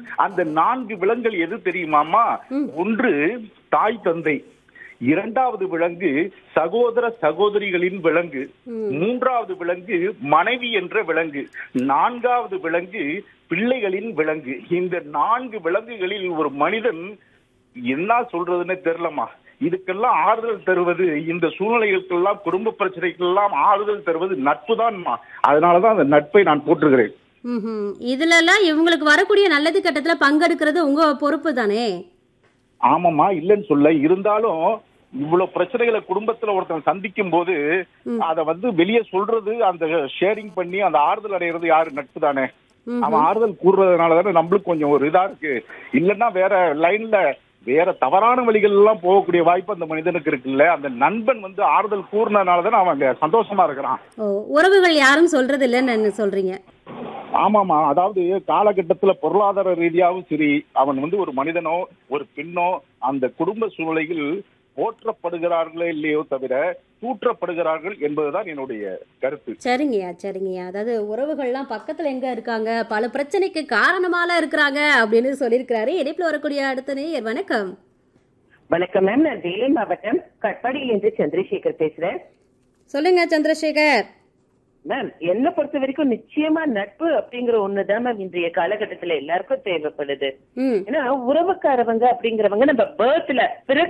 அந்த நான்கு விலங்குகள் எது தெரியுமாமா ஒன்று தாய் தந்தை இரண்டாவது விலங்கு சகோதர சகோதரிகளின் விலங்கு மூன்றாவது விலங்கு மனைவி என்ற விலங்கு நான்காவது விலங்கு பிள்ளைகளின் விலங்கு இந்த நான்கு விலங்குகளில் ஒரு மனிதன் என்ன சொல்றதுன்னு தெரியலமா இதுக்கெல்லாம் ஆறுதல் தருவது இந்த சூழ்நிலைகளுக்கெல்லாம் குடும்ப பிரச்சனைக்கெல்லாம் ஆறுதல் தருவது நட்பு தான்மா அதனாலதான் அந்த நட்பை நான் போற்றுகிறேன் ம்ஹும். இதுலலாம் இவங்களுக்கு வரக்கூடிய நல்லது கட்டத்துல பங்கெடுக்கிறது உங்க பொறுப்பு தானே ஆமாமா இல்லைன்னு சொல்ல இருந்தாலும் இவ்வளவு பிரச்சனைகளை குடும்பத்துல ஒருத்தன் சந்திக்கும் போது அத வந்து வெளியே சொல்றது அந்த ஷேரிங் பண்ணி அந்த ஆறுதல் அடைகிறது யாரு நட்பு தானே அவன் ஆறுதல் கூறுறதுனால தானே நம்மளுக்கு கொஞ்சம் ஒரு இதா இருக்கு இல்லைன்னா வேற லைன்ல வேற தவறான வழிகள் எல்லாம் போகக்கூடிய வாய்ப்பு அந்த மனிதனுக்கு இருக்குல்ல அந்த நண்பன் வந்து ஆறுதல் கூறினதுனால தானே அவன் அங்க சந்தோஷமா இருக்கிறான் ஓ உறவுகள் யாரும் சொல்றது இல்லைன்னு சொல்றீங்க ஆமாமா அதாவது காலகட்டத்துல பொருளாதார ரீதியாகவும் சரி அவன் வந்து ஒரு மனிதனோ ஒரு பெண்ணோ அந்த குடும்ப சூழ்நிலையில் போற்றப்படுகிறார்களே இல்லையோ தவிர தூற்றப்படுகிறார்கள் என்பதுதான் என்னுடைய கருத்து சரிங்கய்யா சரிங்கய்யா அதாவது உறவுகள்லாம் பக்கத்துல எங்க இருக்காங்க பல பிரச்சனைக்கு காரணமாலாம் இருக்கிறாங்க அப்படின்னு சொல்லியிருக்கிறாரு இணைப்புல வரக்கூடிய அடுத்த நேயர் வணக்கம் வணக்கம் மேம் நான் வேலூர் மாவட்டம் கட்பாடியிலிருந்து சந்திரசேகர் பேசுறேன் சொல்லுங்க சந்திரசேகர் மேம் என்ன பொறுத்த வரைக்கும் நிச்சயமா நட்பு அப்படிங்கிற ஒண்ணுதான் மேம் இன்றைய காலகட்டத்துல எல்லாருக்கும் தேவைப்படுது ம் ஏன்னா உறவுக்காரவங்க அப்படிங்கிறவங்க நம்ம பேர்த்ல பிறகு